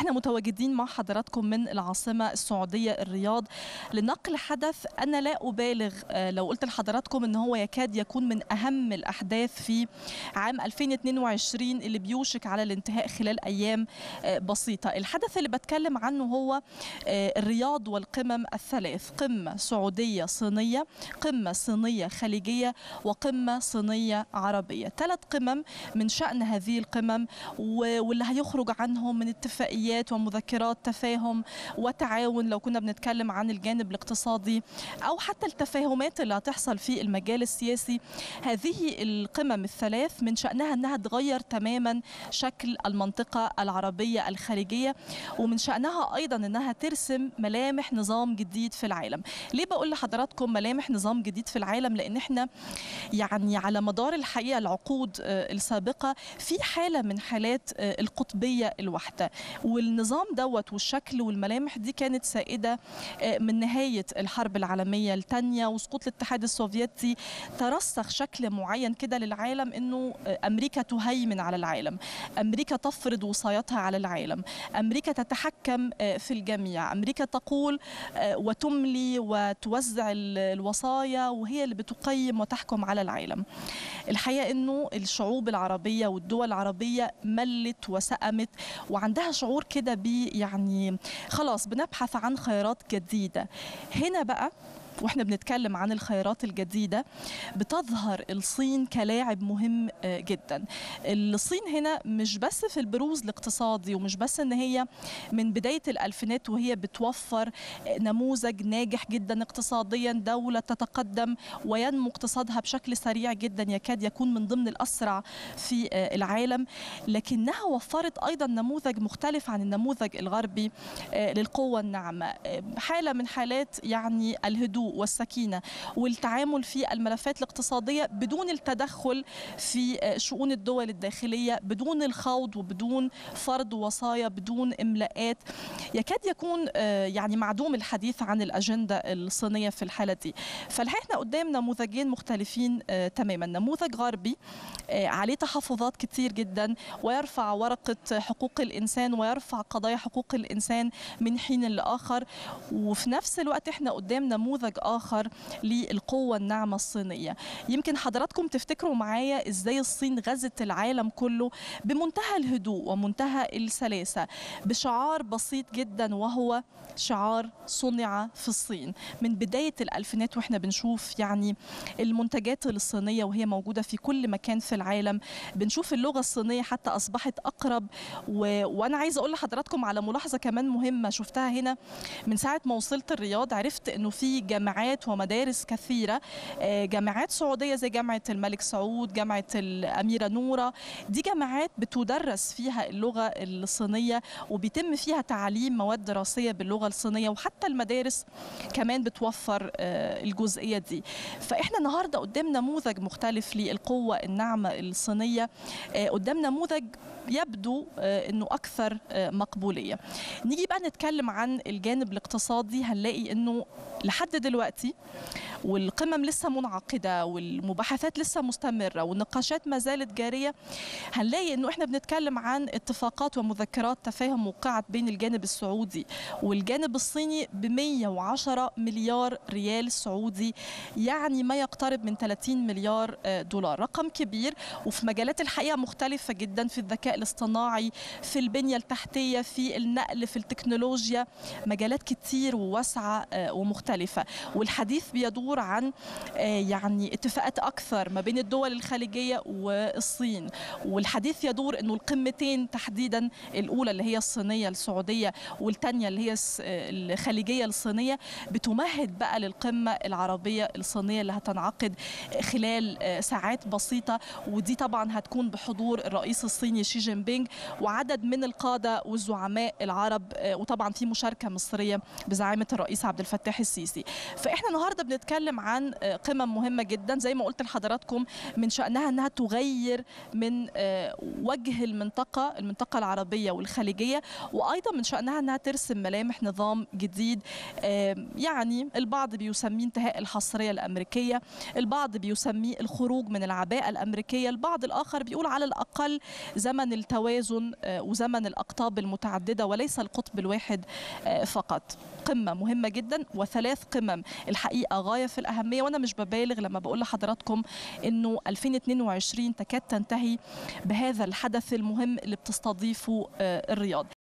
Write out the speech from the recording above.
احنا متواجدين مع حضراتكم من العاصمة السعودية الرياض لنقل حدث أنا لا أبالغ آه، لو قلت لحضراتكم أن هو يكاد يكون من أهم الأحداث في عام 2022 اللي بيوشك على الانتهاء خلال أيام آه، بسيطة الحدث اللي بتكلم عنه هو آه، الرياض والقمم الثلاث قمة سعودية صينية قمة صينية خليجية وقمة صينية عربية ثلاث قمم من شأن هذه القمم و- واللي هيخرج عنهم من اتفاقيات ومذكرات تفاهم وتعاون لو كنا بنتكلم عن الجانب الاقتصادي أو حتى التفاهمات اللي هتحصل في المجال السياسي هذه القمم الثلاث من شأنها أنها تغير تماما شكل المنطقة العربية الخارجية ومن شأنها أيضا أنها ترسم ملامح نظام جديد في العالم ليه بقول لحضراتكم ملامح نظام جديد في العالم لأن احنا يعني على مدار الحقيقة العقود آه، السابقة في حالة من حالات آه، القطبية الواحدة والنظام دوت والشكل والملامح دي كانت سائدة آه، من نهاية الحرب العالمية الثانية وسقوط الاتحاد السوفيتي ترسخ شكل معين كده للعالم انه آه، امريكا تهيمن على العالم امريكا تفرض وصايتها على العالم امريكا تتحكم آه، في الجميع امريكا تقول آه، وتملي وتوزع ال- الوصايا وهي اللي بتقيم وتحكم على العالم الحقيقه انه الشعوب العربيه والدول العربيه ملت وسأمت وعندها شعور كده ب يعني خلاص بنبحث عن خيارات جديده هنا بقى واحنا بنتكلم عن الخيارات الجديده بتظهر الصين كلاعب مهم آه، جدا الصين هنا مش بس في البروز الاقتصادي ومش بس ان هي من بدايه الالفينات وهي بتوفر آه، نموذج ناجح جدا اقتصاديا دوله تتقدم وينمو اقتصادها بشكل سريع جدا يكاد يكون من ضمن الاسرع في آه، العالم لكنها وفرت ايضا نموذج مختلف عن النموذج الغربي آه، للقوه الناعمه آه، حاله من حالات يعني الهدوء والسكينه والتعامل في الملفات الاقتصاديه بدون التدخل في آه، شؤون الدول الداخليه بدون الخوض وبدون فرض وصايا بدون املاءات يكاد يكون آه، يعني معدوم الحديث عن الاجنده الصينيه في الحاله دي فالحقيقه احنا قدام نموذجين مختلفين آه، تماما نموذج غربي آه، عليه تحفظات كتير جدا ويرفع ورقه حقوق الانسان ويرفع قضايا حقوق الانسان من حين لاخر وفي نفس الوقت احنا قدام نموذج اخر للقوه الناعمه الصينيه يمكن حضراتكم تفتكروا معايا ازاي الصين غزت العالم كله بمنتهى الهدوء ومنتهى السلاسه بشعار بسيط جدا وهو شعار صنع في الصين من بدايه الالفينات واحنا بنشوف يعني المنتجات الصينيه وهي موجوده في كل مكان في العالم بنشوف اللغه الصينيه حتى اصبحت اقرب و... وانا عايزه اقول لحضراتكم على ملاحظه كمان مهمه شفتها هنا من ساعه ما وصلت الرياض عرفت انه في جامعات ومدارس كثيره آه، جامعات سعوديه زي جامعه الملك سعود جامعه الاميره نوره دي جامعات بتدرس فيها اللغه الصينيه وبيتم فيها تعليم مواد دراسيه باللغه الصينيه وحتى المدارس كمان بتوفر آه، الجزئيه دي فاحنا النهارده قدام نموذج مختلف للقوه الناعمه الصينيه آه، قدام نموذج يبدو آه، انه اكثر آه، مقبوليه نيجي بقى نتكلم عن الجانب الاقتصادي هنلاقي انه لحد دلوقتي والقمم لسه منعقده والمباحثات لسه مستمره والنقاشات ما زالت جاريه هنلاقي انه احنا بنتكلم عن اتفاقات ومذكرات تفاهم وقعت بين الجانب السعودي والجانب الصيني ب 110 مليار ريال سعودي يعني ما يقترب من 30 مليار آه، دولار رقم كبير وفي مجالات الحقيقه مختلفه جدا في الذكاء الاصطناعي في البنيه التحتيه في النقل في التكنولوجيا مجالات كتير وواسعه آه، ومختلفه والحديث بيدور عن آه، يعني اتفاقات اكثر ما بين الدول الخليجيه والصين والحديث يدور انه القمتين تحديدا الاولى اللي هي الصينيه السعوديه والثانيه اللي هي الس- الخليجيه الصينيه بتمهد بقى للقمه العربيه الصينيه اللي هتنعقد خلال آه، ساعات بسيطه ودي طبعا هتكون بحضور الرئيس الصيني شي جين بينغ وعدد من القاده والزعماء العرب آه، وطبعا في مشاركه مصريه بزعامه الرئيس عبد الفتاح السيسي فاحنا النهارده بنتكلم بنتكلم عن قمم مهمه جدا زي ما قلت لحضراتكم من شانها انها تغير من وجه المنطقه المنطقه العربيه والخليجيه وايضا من شانها انها ترسم ملامح نظام جديد يعني البعض بيسميه انتهاء الحصريه الامريكيه البعض بيسميه الخروج من العباءه الامريكيه البعض الاخر بيقول على الاقل زمن التوازن وزمن الاقطاب المتعدده وليس القطب الواحد فقط قمه مهمه جدا وثلاث قمم الحقيقه غايه في الاهميه وانا مش ببالغ لما بقول لحضراتكم انه 2022 تكاد تنتهي بهذا الحدث المهم اللي بتستضيفه الرياض